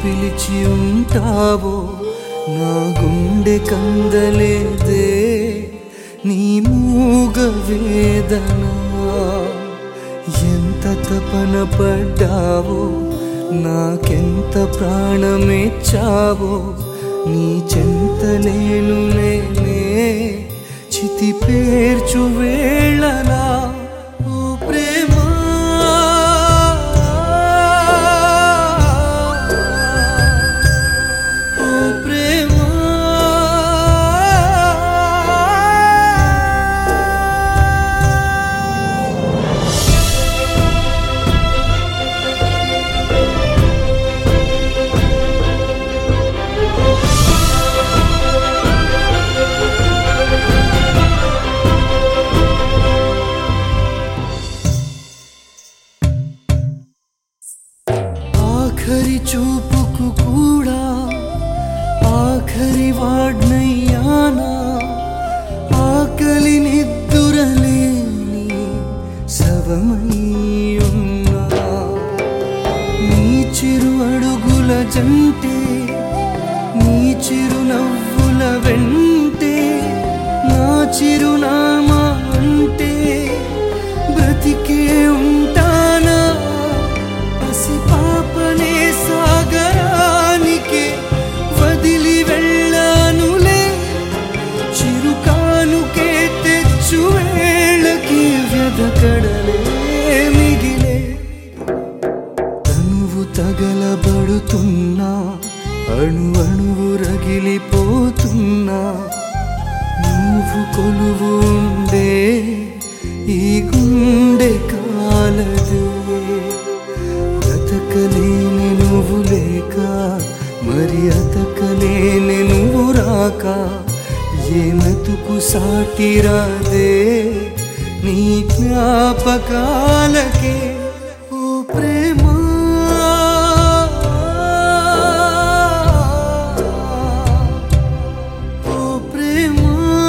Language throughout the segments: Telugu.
పిలిచి ఉంటావో నా గుండె కందలేదే నీ మూగ వేదన ఎంత తపన పడ్డావో నాకెంత ప్రాణమేచ్చావో నీ చెంత నేను నేనే చితి పేర్చు వేళలా ఓ ప్రేమా ఓ ప్రేమా ఆఖరి చూపుకు కూడా ఆఖరి వాడ్నయ్యానా ఆకలి నిద్దురలేని శవమై ఉన్నా నీ చిరు అడుగుల జంటే నీ చిరు నవ్వుల వెంటే నా చిరునామా అంటే బ్రతికే ఉంటానా పసి పాపనే సాగరానికే వదిలి వెళ్ళానులే చిరుకానుకే తెచ్చు వేళకి వ్యధకడలే మిగిలే తనువు తగలబడుతున్నా అణు అణువు రగిలిపోతున్నా నువ్వు కొలువు ఉండే ఈ గుండె కాలదే బ్రతకలేని నువ్వు లేక మరి అతకలేని నువ్వు రాక ఏ మతుకు సాటిరాదే నీ జ్ఞాపకాలకే ఓ ప్రేమా ఓ ప్రేమా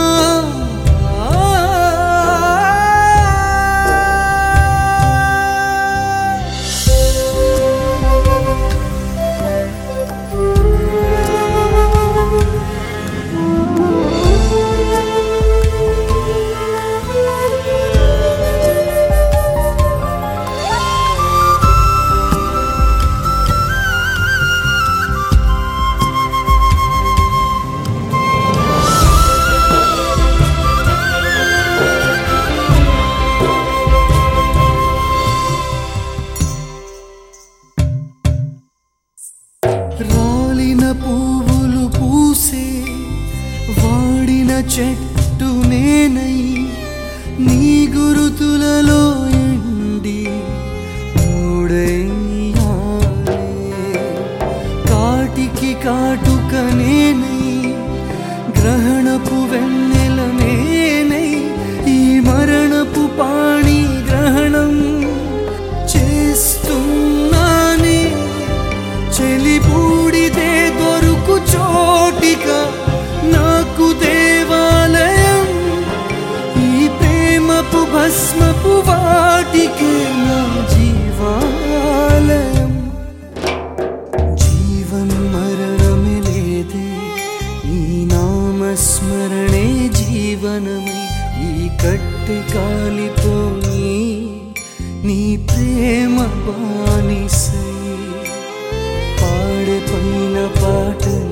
రాలిన పువ్వులు పూసే వాడిన చెట్టు నేనై నీ గురుతులలో ఎండి మూడయ్యానే కాటికి కాటుక నేనై గ్రహణపు వెన్నెల నేనై ఈ మరణపు పాణి గ్రహణం చేస్తున్నానే చెలి బూడిదే దొరుకు చోటిక నాకు దేవాలయం ఈ ప్రేమపు భస్మపు వాటికే నా జీవాలయం జీవన్ మరణమే లేదే ఈ నామస్మరణే జీవనమై ఈ కట్టె కాలిపోయి నీ ప్రేమ బానిసై పాడే పైన పాట